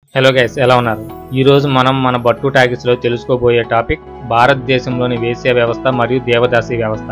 hello guys ఎలా ఉన్నారు ఈ రోజు మనం మన బట్టు టాకీస్ లో తెలుసుకోబోయే టాపిక్ భారతదేశంలోని వేశ్య వ్యవస్థ మరియు దేవదాసి వ్యవస్థ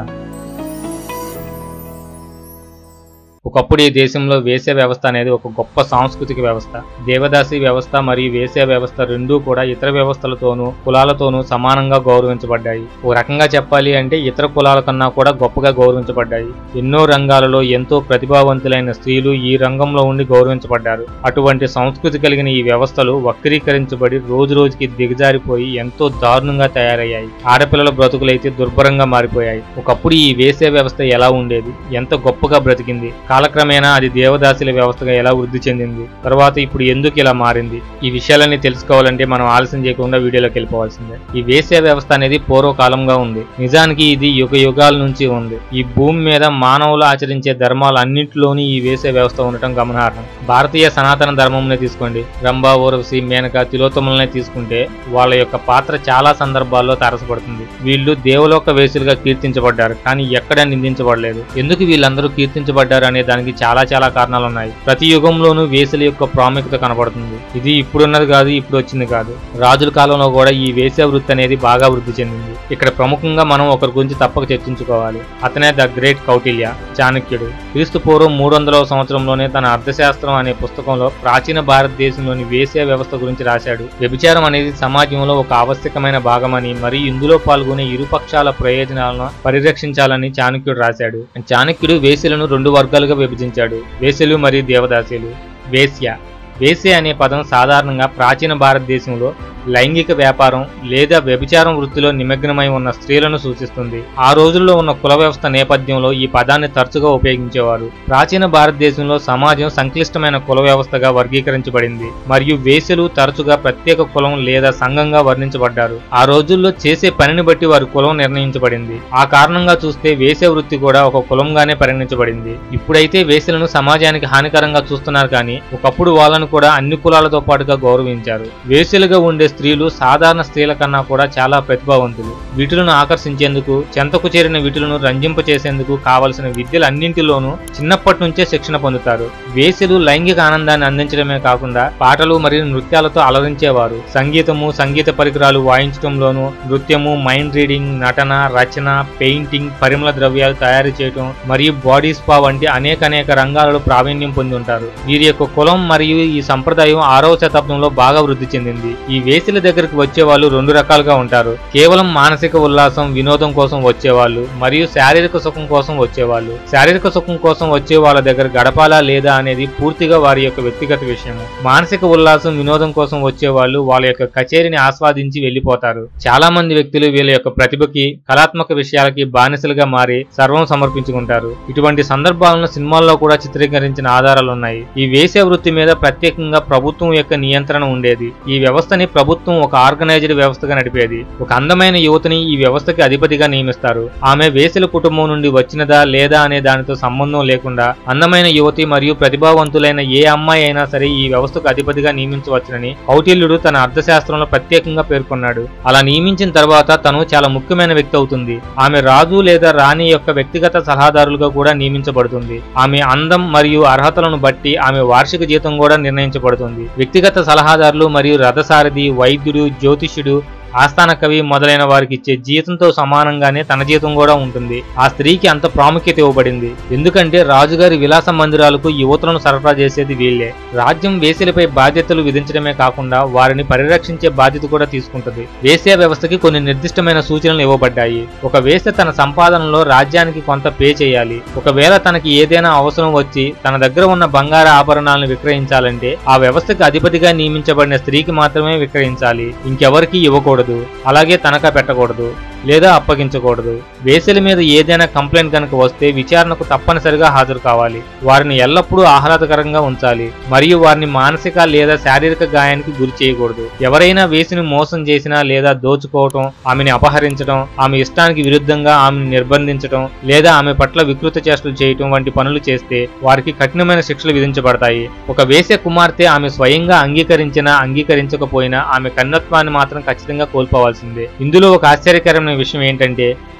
ఒకప్పుడు ఈ దేశంలో వేశ్య వ్యవస్థ అనేది ఒక గొప్ప సాంస్కృతిక వ్యవస్థ దేవదాసి వ్యవస్థ మరియు వేశ్య వ్యవస్థ రెండూ కూడా ఇతర వ్యవస్థలతోనూ కులాలతోనూ సమానంగా గౌరవించబడ్డాయి ఒక రకంగా చెప్పాలి అంటే ఇతర కులాల కన్నా కూడా గొప్పగా గౌరవించబడ్డాయి ఎన్నో రంగాలలో ఎంతో ప్రతిభావంతులైన స్త్రీలు ఈ రంగంలో ఉండి గౌరవించబడ్డారు అటువంటి సంస్కృతి కలిగిన ఈ వ్యవస్థలు వక్రీకరించబడి రోజు రోజుకి దిగజారిపోయి ఎంతో దారుణంగా తయారయ్యాయి ఆడపిల్లల బ్రతుకులైతే దుర్భరంగా మారిపోయాయి ఒకప్పుడు ఈ వేసే వ్యవస్థ ఎలా ఉండేది ఎంత గొప్పగా బ్రతికింది కాలక్రమేణా అది దేవదాసుల వ్యవస్థగా ఎలా వృద్ధి చెందింది తర్వాత ఇప్పుడు ఎందుకు ఇలా మారింది ఈ విషయాలన్నీ తెలుసుకోవాలంటే మనం ఆలస్యం చేయకుండా వీడియోలోకి వెళ్ళిపోవాల్సిందే ఈ వేసే వ్యవస్థ అనేది పూర్వకాలంగా ఉంది నిజానికి ఇది యుగ యుగాల నుంచి ఉంది ఈ భూమి మీద మానవులు ఆచరించే ధర్మాలు అన్నింటిలోని ఈ వేసే వ్యవస్థ ఉండటం గమనార్హం భారతీయ సనాతన ధర్మంనే తీసుకోండి రంభా ఊరవశి మేనక తిలోత్తములనే తీసుకుంటే వాళ్ళ యొక్క పాత్ర చాలా సందర్భాల్లో తారసపడుతుంది వీళ్ళు దేవలోక వేసులుగా కీర్తించబడ్డారు కానీ ఎక్కడ నిందించబడలేదు ఎందుకు వీళ్ళందరూ కీర్తించబడ్డారు అనే దానికి చాలా చాలా కారణాలు ఉన్నాయి ప్రతి యుగంలోనూ వేసుల యొక్క ప్రాముఖ్యత కనబడుతుంది ఇది ఇప్పుడున్నది కాదు ఇప్పుడు వచ్చింది కాదు రాజుల కాలంలో కూడా ఈ వేసే వృత్తి అనేది బాగా వృద్ధి చెందింది ఇక్కడ ప్రముఖంగా మనం ఒకరి గురించి తప్పక చర్చించుకోవాలి అతనే ద గ్రేట్ కౌటిల్య చాణక్యుడు క్రీస్తు పూర్వం మూడు వందలవ సంవత్సరంలోనే తన అర్థశాస్త్రం అనే పుస్తకంలో ప్రాచీన భారతదేశంలోని వేసే వ్యవస్థ గురించి రాశాడు వ్యభిచారం అనేది సమాజంలో ఒక ఆవశ్యకమైన భాగమని మరియు ఇందులో పాల్గొనే ఇరుపక్షాల ప్రయోజనాలను పరిరక్షించాలని చాణక్యుడు రాశాడు చాణక్యుడు వేశ్యలను రెండు వర్గాలుగా విభజించాడు వేశ్యలు మరియు దేవదాసీలు వేశ్య వేశ్య అనే పదం సాధారణంగా ప్రాచీన భారతదేశంలో లైంగిక వ్యాపారం లేదా వ్యభిచారం వృత్తిలో నిమగ్నమై ఉన్న స్త్రీలను సూచిస్తుంది ఆ రోజుల్లో ఉన్న కుల వ్యవస్థ నేపథ్యంలో ఈ పదాన్ని తరచుగా ఉపయోగించేవారు ప్రాచీన భారతదేశంలో సమాజం సంక్లిష్టమైన కుల వ్యవస్థగా వర్గీకరించబడింది మరియు వేశ్యలు తరచుగా ప్రత్యేక కులం లేదా సంఘంగా వర్ణించబడ్డారు ఆ రోజుల్లో చేసే పనిని బట్టి వారి కులం నిర్ణయించబడింది ఆ కారణంగా చూస్తే వేశ్య వృత్తి కూడా ఒక కులంగానే పరిగణించబడింది ఇప్పుడైతే వేశ్యలను సమాజానికి హానికరంగా చూస్తున్నారు కానీ ఒకప్పుడు వాళ్ళను కూడా అన్ని కులాలతో పాటుగా గౌరవించారు వేశ్యలుగా ఉండే స్త్రీలు సాధారణ స్త్రీల కన్నా కూడా చాలా ప్రతిభావంతులు వీటులను ఆకర్షించేందుకు చెంతకు చేరిన వీటులను రంజింపచేసేందుకు కావలసిన విద్యలన్నింటిలోనూ చిన్నప్పటి నుంచే శిక్షణ పొందుతారు వేశ్యలు లైంగిక ఆనందాన్ని అందించడమే కాకుండా పాటలు మరియు నృత్యాలతో అలరించేవారు సంగీతము సంగీత పరికరాలు వాయించడంలోనూ నృత్యము మైండ్ రీడింగ్ నటన రచన పెయింటింగ్ పరిమళ ద్రవ్యాలు తయారు చేయటం మరియు బాడీ స్పా వంటి అనేక అనేక రంగాలలో ప్రావీణ్యం పొంది ఉంటారు వీరి యొక్క కులం మరియు ఈ సంప్రదాయం ఆరవ శతాబ్దంలో బాగా వృద్ధి చెందింది ఈ వేసుల దగ్గరకు వచ్చే వాళ్ళు రెండు రకాలుగా ఉంటారు కేవలం మానసిక ఉల్లాసం వినోదం కోసం వచ్చేవాళ్ళు మరియు శారీరక సుఖం కోసం వచ్చేవాళ్ళు శారీరక సుఖం కోసం వచ్చే వాళ్ళ దగ్గర గడపాలా లేదా అనేది పూర్తిగా వారి యొక్క వ్యక్తిగత విషయం మానసిక ఉల్లాసం వినోదం కోసం వచ్చే వాళ్ళు వాళ్ళ యొక్క కచేరీని ఆస్వాదించి వెళ్లిపోతారు చాలా మంది వ్యక్తులు వీళ్ళ యొక్క ప్రతిభకి కళాత్మక విషయాలకి బానిసలుగా మారి సర్వం సమర్పించుకుంటారు ఇటువంటి సందర్భాలను సినిమాల్లో కూడా చిత్రీకరించిన ఆధారాలు ఉన్నాయి ఈ వేశ్య వృత్తి మీద ప్రత్యేకంగా ప్రభుత్వం యొక్క నియంత్రణ ఉండేది ఈ వ్యవస్థని ప్రభుత్వం ఒక ఆర్గనైజ్డ్ వ్యవస్థగా నడిపేది ఒక అందమైన యువతిని ఈ వ్యవస్థకి అధిపతిగా నియమిస్తారు ఆమె వేసల కుటుంబం నుండి వచ్చినదా లేదా అనే దానితో సంబంధం లేకుండా అందమైన యువతి మరియు ప్రతిభావంతులైన ఏ అమ్మాయి అయినా సరే ఈ వ్యవస్థకు అధిపతిగా నియమించవచ్చునని కౌటిల్యుడు తన అర్థశాస్త్రంలో ప్రత్యేకంగా పేర్కొన్నాడు అలా నియమించిన తర్వాత తను చాలా ముఖ్యమైన వ్యక్తి అవుతుంది ఆమె రాజు లేదా రాణి యొక్క వ్యక్తిగత సలహాదారులుగా కూడా నియమించబడుతుంది ఆమె అందం మరియు అర్హతలను బట్టి ఆమె వార్షిక జీతం కూడా నిర్ణయించబడుతుంది వ్యక్తిగత సలహాదారులు మరియు రథసారథి వైద్యుడు జ్యోతిష్యుడు ఆస్థాన కవి మొదలైన వారికి ఇచ్చే జీతంతో సమానంగానే తన జీతం కూడా ఉంటుంది ఆ స్త్రీకి అంత ప్రాముఖ్యత ఇవ్వబడింది ఎందుకంటే రాజుగారి విలాస మందిరాలకు యువతులను సరఫరా చేసేది వీళ్లే రాజ్యం వేసేలపై బాధ్యతలు విధించడమే కాకుండా వారిని పరిరక్షించే బాధ్యత కూడా తీసుకుంటుంది వేశ్య వ్యవస్థకి కొన్ని నిర్దిష్టమైన సూచనలు ఇవ్వబడ్డాయి ఒక వేశ్య తన సంపాదనలో రాజ్యానికి కొంత పే చేయాలి ఒకవేళ తనకి ఏదైనా అవసరం వచ్చి తన దగ్గర ఉన్న బంగార ఆభరణాలను విక్రయించాలంటే ఆ వ్యవస్థకి అధిపతిగా నియమించబడిన స్త్రీకి మాత్రమే విక్రయించాలి ఇంకెవరికి ఇవ్వకూడదు అలాగే తనఖా పెట్టకూడదు లేదా అప్పగించకూడదు వేసెల మీద ఏదైనా కంప్లైంట్ కనుక వస్తే విచారణకు తప్పనిసరిగా హాజరు కావాలి వారిని ఎల్లప్పుడూ ఆహ్లాదకరంగా ఉంచాలి మరియు వారిని మానసిక లేదా శారీరక గాయానికి గురి చేయకూడదు ఎవరైనా వేసిని మోసం చేసినా లేదా దోచుకోవటం ఆమెని అపహరించడం ఆమె ఇష్టానికి విరుద్ధంగా ఆమెను నిర్బంధించడం లేదా ఆమె పట్ల వికృత చేష్టలు చేయటం వంటి పనులు చేస్తే వారికి కఠినమైన శిక్షలు విధించబడతాయి ఒక వేసే కుమార్తె ఆమె స్వయంగా అంగీకరించినా అంగీకరించకపోయినా ఆమె కన్నత్వాన్ని మాత్రం ఖచ్చితంగా కోల్పోవాల్సిందే ఇందులో ఒక ఆశ్చర్యకరమైన విషయం ఏంటంటే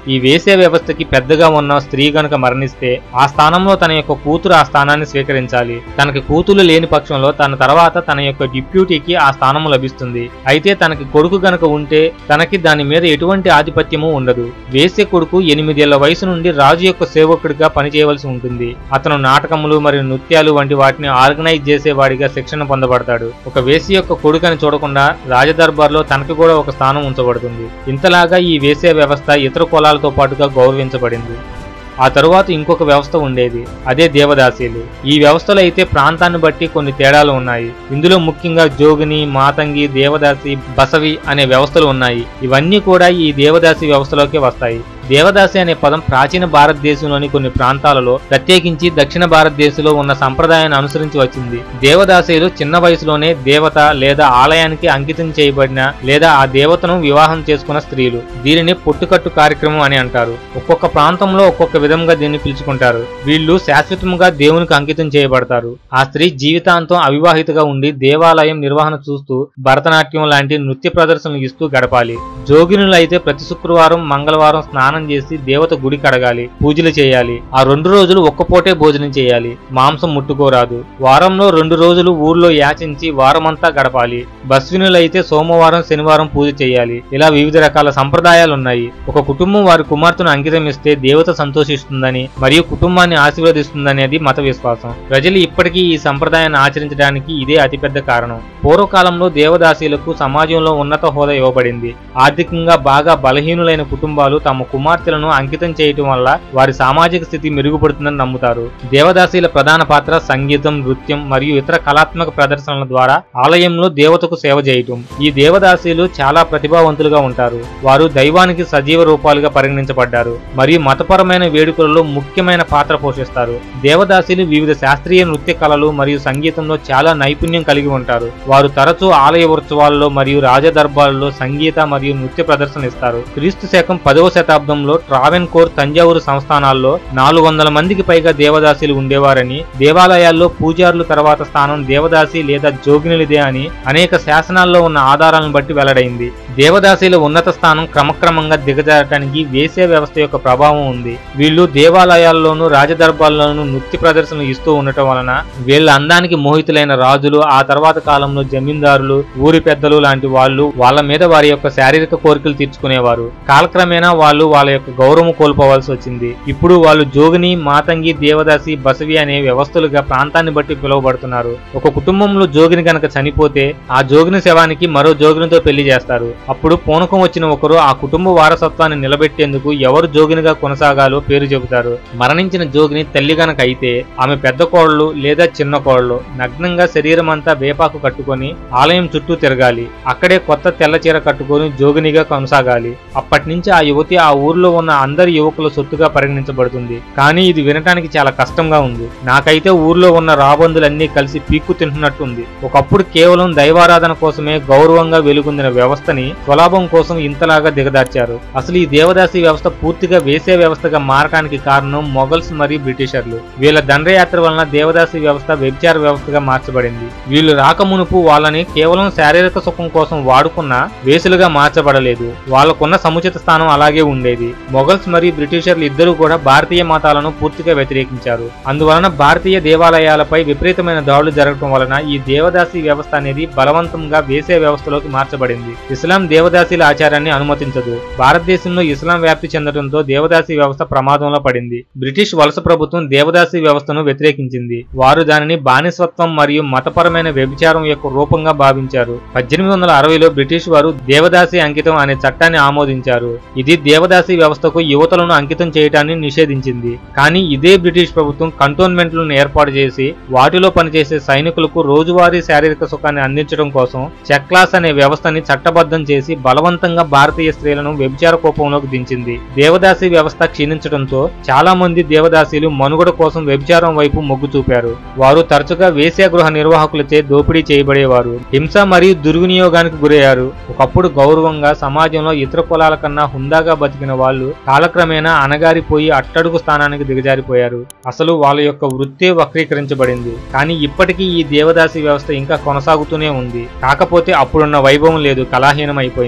ఈ వేసే వ్యవస్థకి పెద్దగా ఉన్న స్త్రీ గనుక మరణిస్తే ఆ స్థానంలో తన యొక్క కూతురు ఆ స్థానాన్ని స్వీకరించాలి తనకి కూతురు లేని పక్షంలో తన తర్వాత తన యొక్క డిప్యూటీకి ఆ స్థానం లభిస్తుంది అయితే తనకి కొడుకు గనక ఉంటే తనకి దాని మీద ఎటువంటి ఆధిపత్యము ఉండదు వేసే కొడుకు ఎనిమిదేళ్ల వయసు నుండి రాజు యొక్క సేవకుడిగా పనిచేయవలసి ఉంటుంది అతను నాటకములు మరియు నృత్యాలు వంటి వాటిని ఆర్గనైజ్ చేసేవాడిగా శిక్షణ పొందబడతాడు ఒక వేసి యొక్క కొడుకని చూడకుండా రాజదర్బార్లో తనకి కూడా ఒక స్థానం ఉంచబడుతుంది ఇంతలాగా ఈ వేసే వ్యవస్థ ఇతర కులాలతో పాటుగా గౌరవించబడింది ఆ తరువాత ఇంకొక వ్యవస్థ ఉండేది అదే దేవదాసీలు ఈ వ్యవస్థలో అయితే ప్రాంతాన్ని బట్టి కొన్ని తేడాలు ఉన్నాయి ఇందులో ముఖ్యంగా జోగిని మాతంగి దేవదాసి బసవి అనే వ్యవస్థలు ఉన్నాయి ఇవన్నీ కూడా ఈ దేవదాసి వ్యవస్థలోకి వస్తాయి దేవదాసి అనే పదం ప్రాచీన భారతదేశంలోని కొన్ని ప్రాంతాలలో ప్రత్యేకించి దక్షిణ భారతదేశంలో ఉన్న సంప్రదాయాన్ని అనుసరించి వచ్చింది దేవదాసీలు చిన్న వయసులోనే దేవత లేదా ఆలయానికి అంకితం చేయబడిన లేదా ఆ దేవతను వివాహం చేసుకున్న స్త్రీలు దీనిని పొట్టుకట్టు కార్యక్రమం అని అంటారు ఒక్కొక్క ప్రాంతంలో ఒక్కొక్క విధంగా దీన్ని పిలుచుకుంటారు వీళ్ళు శాశ్వతముగా దేవునికి అంకితం చేయబడతారు ఆ స్త్రీ జీవితాంతం అవివాహితగా ఉండి దేవాలయం నిర్వహణ చూస్తూ భరతనాట్యం లాంటి నృత్య ప్రదర్శనలు ఇస్తూ గడపాలి జోగినులు అయితే ప్రతి శుక్రవారం మంగళవారం స్నానం చేసి దేవత గుడి కడగాలి పూజలు చేయాలి ఆ రెండు రోజులు ఒక్కపూటే భోజనం చేయాలి మాంసం ముట్టుకోరాదు వారంలో రెండు రోజులు ఊర్లో యాచించి వారమంతా గడపాలి బస్వినులైతే సోమవారం శనివారం పూజ చేయాలి ఇలా వివిధ రకాల సంప్రదాయాలు ఉన్నాయి ఒక కుటుంబం వారి కుమార్తెను అంకితం ఇస్తే దేవత సంతోషిస్తుందని మరియు కుటుంబాన్ని ఆశీర్వదిస్తుందనేది మత విశ్వాసం ప్రజలు ఇప్పటికీ ఈ సంప్రదాయాన్ని ఆచరించడానికి ఇదే అతిపెద్ద కారణం పూర్వకాలంలో దేవదాసీలకు సమాజంలో ఉన్నత హోదా ఇవ్వబడింది ఆర్థికంగా బాగా బలహీనులైన కుటుంబాలు తమ కుమార్తెలను అంకితం చేయటం వల్ల వారి సామాజిక స్థితి మెరుగుపడుతుందని నమ్ముతారు దేవదాసీల ప్రధాన పాత్ర సంగీతం నృత్యం మరియు ఇతర కళాత్మక ప్రదర్శనల ద్వారా ఆలయంలో దేవతకు సేవ చేయటం ఈ దేవదాసీలు చాలా ప్రతిభావంతులుగా ఉంటారు వారు దైవానికి సజీవ రూపాలుగా పరిగణించబడ్డారు మరియు మతపరమైన వేడుకలలో ముఖ్యమైన పాత్ర పోషిస్తారు దేవదాసీలు వివిధ శాస్త్రీయ నృత్య కళలు మరియు సంగీతంలో చాలా నైపుణ్యం కలిగి ఉంటారు వారు తరచూ ఆలయ ఉత్సవాల్లో మరియు రాజదర్బార్లలో సంగీత మరియు నృత్య ప్రదర్శన ఇస్తారు క్రీస్తు శకం పదవ శతాబ్దంలో ట్రావెన్ కోర్ తంజావూరు సంస్థానాల్లో నాలుగు వందల మందికి పైగా దేవదాసీలు ఉండేవారని దేవాలయాల్లో పూజారులు తర్వాత స్థానం దేవదాసి లేదా జోగినులిదే అని అనేక శాసనాల్లో ఉన్న ఆధారాలను బట్టి వెల్లడైంది దేవదాసీల ఉన్నత స్థానం క్రమక్రమంగా దిగజారటానికి వేసే వ్యవస్థ యొక్క ప్రభావం ఉంది వీళ్ళు దేవాలయాల్లోనూ రాజదర్బార్లోనూ నృత్య ప్రదర్శనలు ఇస్తూ ఉండటం వలన వీళ్ళ అందానికి మోహితులైన రాజులు ఆ తర్వాత కాలంలో జమీందారులు ఊరి పెద్దలు లాంటి వాళ్ళు వాళ్ళ మీద వారి యొక్క శారీరక కోరికలు తీర్చుకునేవారు కాలక్రమేణా వాళ్ళు వాళ్ళ యొక్క గౌరవం కోల్పోవాల్సి వచ్చింది ఇప్పుడు వాళ్ళు జోగిని మాతంగి దేవదాసి బసవి అనే వ్యవస్థలుగా ప్రాంతాన్ని బట్టి పిలువబడుతున్నారు ఒక కుటుంబంలో జోగిని గనక చనిపోతే ఆ జోగిని శవానికి మరో జోగినితో పెళ్లి చేస్తారు అప్పుడు పూనకం వచ్చిన ఒకరు ఆ కుటుంబ వారసత్వాన్ని నిలబెట్టేందుకు ఎవరు జోగినిగా కొనసాగాలో పేరు చెబుతారు మరణించిన జోగిని తల్లి గనక అయితే ఆమె పెద్ద కోడలు లేదా చిన్న కోడలు నగ్నంగా శరీరం అంతా వేపాకు కట్టుకొని ఆలయం చుట్టూ తిరగాలి అక్కడే కొత్త తెల్ల చీర కట్టుకొని జోగినిగా కొనసాగాలి అప్పటి నుంచి ఆ యువతి ఆ ఊర్లో ఉన్న అందరి యువకుల సొత్తుగా పరిగణించబడుతుంది కానీ ఇది వినటానికి చాలా కష్టంగా ఉంది నాకైతే ఊర్లో ఉన్న రాబందులన్నీ కలిసి పీక్కు తింటున్నట్టుంది ఒకప్పుడు కేవలం దైవారాధన కోసమే గౌరవంగా వెలుగొందిన వ్యవస్థని స్వలాభం కోసం ఇంతలాగా దిగదార్చారు అసలు ఈ దేవదాసి వ్యవస్థ పూర్తిగా వేసే వ్యవస్థగా మారటానికి కారణం మొఘల్స్ మరియు బ్రిటిషర్లు వీళ్ళ దండయాత్ర వలన దేవదాసి వ్యవస్థ వ్యభిచార వ్యవస్థగా మార్చబడింది వీళ్ళు రాకమునుపు వాళ్ళని కేవలం శారీరక సుఖం కోసం వాడుకున్న వేసులుగా మార్చబడలేదు వాళ్ళకున్న సముచిత స్థానం అలాగే ఉండేది మొఘల్స్ మరియు బ్రిటిషర్లు ఇద్దరూ కూడా భారతీయ మతాలను పూర్తిగా వ్యతిరేకించారు అందువలన భారతీయ దేవాలయాలపై విపరీతమైన దాడులు జరగడం వలన ఈ దేవదాసి వ్యవస్థ అనేది బలవంతంగా వేసే వ్యవస్థలోకి మార్చబడింది ఇస్లాం దేవదాసీల ఆచారాన్ని అనుమతించదు భారతదేశంలో ఇస్లాం వ్యాప్తి చెందడంతో దేవదాసి వ్యవస్థ ప్రమాదంలో పడింది బ్రిటిష్ వలస ప్రభుత్వం దేవదాసి వ్యవస్థను వ్యతిరేకించింది వారు దానిని బానిసత్వం మరియు మతపరమైన వ్యభిచారం యొక్క రూపంగా భావించారు పద్దెనిమిది వందల అరవైలో బ్రిటిష్ వారు దేవదాసి అంకితం అనే చట్టాన్ని ఆమోదించారు ఇది దేవదాసి వ్యవస్థకు యువతలను అంకితం చేయటాన్ని నిషేధించింది కానీ ఇదే బ్రిటిష్ ప్రభుత్వం కంటోన్మెంట్లను ఏర్పాటు చేసి వాటిలో పనిచేసే సైనికులకు రోజువారీ శారీరక సుఖాన్ని అందించడం కోసం చెక్లాస్ అనే వ్యవస్థని చట్టబద్ధం చేసి బలవంతంగా భారతీయ స్త్రీలను వ్యభిచార కోపంలోకి దించింది దేవదాసి వ్యవస్థ క్షీణించడంతో చాలా మంది దేవదాసీలు మనుగడ కోసం వ్యభిచారం వైపు మొగ్గు చూపారు వారు తరచుగా వేశ్యాగృహ నిర్వాహకులచే దోపిడీ చేయబడేవారు హింస మరియు దుర్వినియోగానికి గురయ్యారు ఒకప్పుడు గౌరవంగా సమాజంలో ఇతర కులాల కన్నా హుందాగా బతికిన వాళ్ళు కాలక్రమేణా అణగారిపోయి అట్టడుగు స్థానానికి దిగజారిపోయారు అసలు వాళ్ళ యొక్క వృత్తే వక్రీకరించబడింది కానీ ఇప్పటికీ ఈ దేవదాసి వ్యవస్థ ఇంకా కొనసాగుతూనే ఉంది కాకపోతే అప్పుడున్న వైభవం లేదు కళాహీనం అయిపోయింది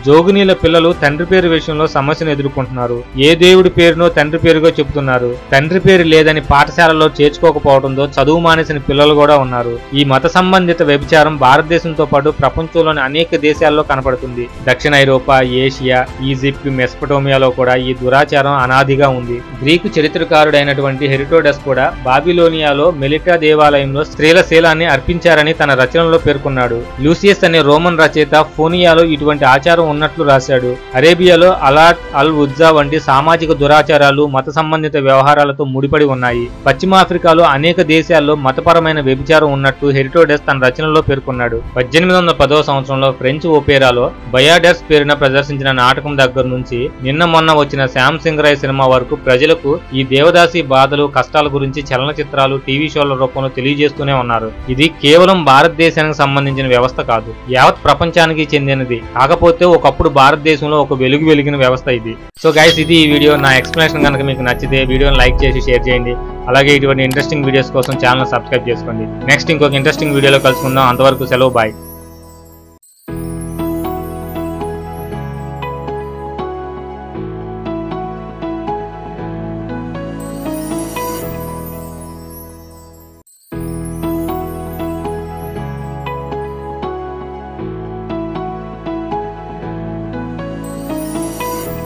జోగినీల పిల్లలు తండ్రి పేరు విషయంలో సమస్యను ఎదుర్కొంటున్నారు ఏ దేవుడి పేరునో తండ్రి పేరుగా చెబుతున్నారు తండ్రి పేరు లేదని పాఠశాలలో చేర్చుకోకపోవడంతో చదువు మానేసిన పిల్లలు కూడా ఉన్నారు ఈ మత సంబంధిత వ్యభిచారం భారతదేశంతో పాటు ప్రపంచంలోని అనేక దేశాల్లో కనపడుతుంది దక్షిణ ఐరోపా ఏషియా ఈజిప్ట్ మెస్పటోమియాలో కూడా ఈ దురాచారం అనాదిగా ఉంది గ్రీకు చరిత్రకారుడైనటువంటి హెరిటోడస్ కూడా బాబిలోనియాలో మెలిటా దేవాలయంలో స్త్రీల శీలాన్ని అర్పించారని తన రచనలో పేర్కొన్నాడు లూసియస్ అనే రోమన్ రచయిత ఫోనియాలో ఇటువంటి ఆచారం ఉన్నట్లు రాశాడు అరేబియాలో అలాట్ అల్ ఉజ్జా వంటి సామాజిక దురాచారాలు మత సంబంధిత వ్యవహారాలతో ముడిపడి ఉన్నాయి పశ్చిమాఫ్రికాలో అనేక దేశాల్లో మతపరమైన వ్యభిచారం ఉన్నట్టు హెరిటోడస్ తన రచనలో పేర్కొన్నాడు పద్దెనిమిది వందల పదో సంవత్సరంలో ఫ్రెంచ్ ఓపేరాలో బయాడర్స్ పేరున ప్రదర్శించిన నాటకం దగ్గర నుంచి నిన్న మొన్న వచ్చిన శ్యామ్ సింగ్ రాయ్ సినిమా వరకు ప్రజలకు ఈ దేవదాసి బాధలు కష్టాల గురించి చలనచిత్రాలు టీవీ షోల రూపంలో తెలియజేస్తూనే ఉన్నారు ఇది కేవలం భారతదేశానికి సంబంధించిన వ్యవస్థ కాదు యావత్ ప్రపంచానికి చెందినది కాకపోతే ఒకప్పుడు భారతదేశంలో ఒక వెలుగు వెలిగిన వ్యవస్థ ఇది సో గైస్ ఇది ఈ వీడియో నా ఎక్స్ప్లెనేషన్ కనుక మీకు నచ్చితే వీడియోని లైక్ చేసి షేర్ చేయండి అలాగే ఇటువంటి ఇంట్రెస్టింగ్ వీడియోస్ కోసం ఛానల్ సబ్స్క్రైబ్ చేసుకోండి నెక్స్ట్ ఇంకొక ఇంట్రెస్టింగ్ వీడియోలో కలుసుకుందాం అంతవరకు సెలవు బాయ్